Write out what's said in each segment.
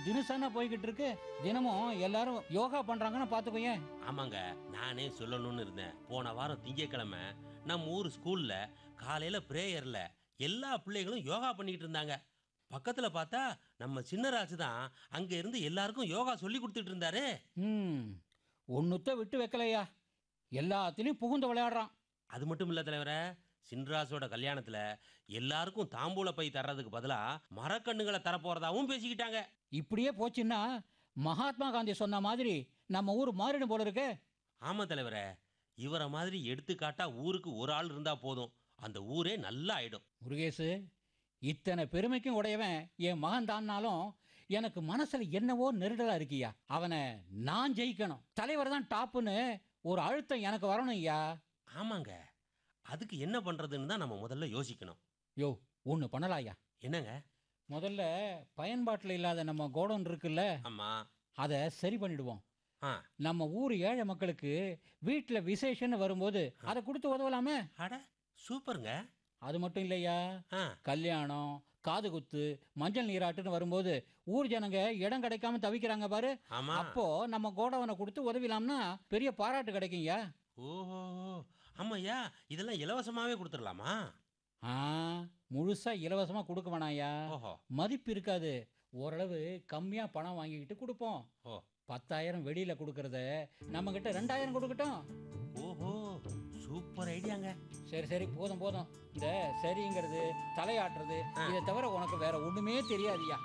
தினசானா போய்கிட்டு இருக்கு தினமும் எல்லாரும் யோகா பண்றாங்கன்னு பாத்துக்கோயேன் ஆமாங்க நானே சொல்லணும்னு இருந்தேன் போன வாரம் திங்கட்கிழமை நம்ம ஊர் ஸ்கூல்ல காலையில பிரேயர்ல எல்லா பிள்ளைகளும் யோகா பண்ணிக்கிட்டு இருந்தாங்க பக்கத்துல பார்த்தா நம்ம சின்னராஜு தான் அங்க இருந்து எல்லாருக்கும் யோகா சொல்லி கொடுத்துட்டு இருந்தாரு ம் ஒன்னுத்த விட்டு வைக்கலையா எல்லாத்துலயும் புகுந்து விளையாடுறான் அது மட்டும் இல்ல தலைவரே சின்ராசோட கல்யாணத்துல எல்லாருக்கும் தாம்பூல பை தர்றதுக்கு பதிலா மரக்கண்ணுகளை தரப்போறதாவும் பேசிக்கிட்டாங்க இப்படியே போச்சுன்னா மகாத்மா காந்தி சொன்ன மாதிரி நம்ம ஊர் மாறிடும் போல இருக்கு ஆமா தலைவரே இவரை மாதிரி எடுத்துக்காட்டா ஊருக்கு ஒரு ஆள் இருந்தா போதும் அந்த ஊரே நல்லா ஆயிடும் முருகேசு இத்தனை பெருமைக்கும் உடையவன் என் மகன் தான்னாலும் எனக்கு மனசுல என்னவோ நெருடலா இருக்கியா அவனை நான் ஜெயிக்கணும் தலைவர் தான் டாப்புன்னு ஒரு அழுத்தம் எனக்கு வரணும் ஐயா ஆமாங்க அதுக்கு என்ன பண்றதுன்னு தான் நம்ம முதல்ல யோசிக்கணும் யோ ஒன்று பண்ணலாயா என்னங்க முதல்ல பயன்பாட்டில் இல்லாத நம்ம கோடவுன் இருக்குல்ல ஆமா அதை சரி பண்ணிடுவோம் ஆ நம்ம ஊர் ஏழை மக்களுக்கு வீட்டில் விசேஷம்னு வரும்போது அதை கொடுத்து உதவலாமே அட சூப்பருங்க அது மட்டும் இல்லையா ஆ கல்யாணம் காது குத்து மஞ்சள் நீராட்டுன்னு வரும்போது ஊர் ஜனங்க இடம் கிடைக்காம தவிக்கிறாங்க பாரு ஆமா அப்போ நம்ம கோடவனை கொடுத்து உதவிலாம்னா பெரிய பாராட்டு கிடைக்குங்கய்யா ஓஹோ ஆமாய்யா இதெல்லாம் இலவசமாவே கொடுத்துடலாமா ஆ முழுசா இலவசமா கொடுக்க வேணாம்யா ஓஹோ மதிப்பு இருக்காது ஓரளவு கம்மியா பணம் வாங்கிக்கிட்டு கொடுப்போம் ஓ பத்தாயிரம் வெளியில கொடுக்கறத நம்ம கிட்ட ரெண்டாயிரம் கொடுக்கட்டும் ஓஹோ சூப்பர் ஐடியாங்க சரி சரி போதும் போதும் இந்த சரிங்கிறது தலையாட்டுறது இதை தவிர உனக்கு வேற ஒண்ணுமே தெரியாதுயா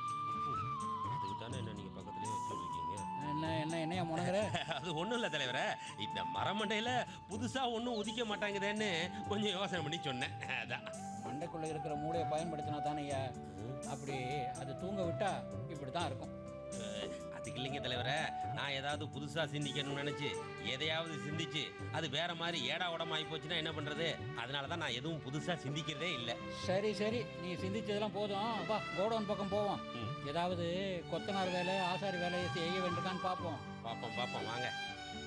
அதுக்கு தானே என்ன நீங்க பக்கத்துலயே வச்சுருக்கீங்க என்ன என்ன என்னையா முனங்குற அது ஒண்ணும் இல்ல தலைவரே இந்த மரமண்டையில புதுசா ஒண்ணும் உதிக்க மாட்டாங்குதேன்னு கொஞ்சம் யோசனை பண்ணி சொன்னேன் அதான் மண்டைக்குள்ள இருக்கிற மூளையை பயன்படுத்தினா தானேயா அப்படி அது தூங்க விட்டா இப்படி தான் இருக்கும் அஹ், அதுக்கு இல்லைங்க தலைவரே நான் ஏதாவது புதுசா சிந்திக்கணும்னு நினைச்சு எதையாவது சிந்திச்சு அது வேற மாதிரி ஏடா உடம்பு ஆகி போச்சுன்னா என்ன பண்றது அதனால தான் நான் எதுவும் புதுசா சிந்திக்கிறதே இல்லை சரி சரி நீ சிந்திச்சதெல்லாம் போதும் வா கோடவுன் பக்கம் போவோம் ம். ஏதாவது கொத்தனார் வேலை ஆசாரி வேலையை செய்ய வேண்டியதான்னு பார்ப்போம் பாப்போம் பாப்போம் வாங்க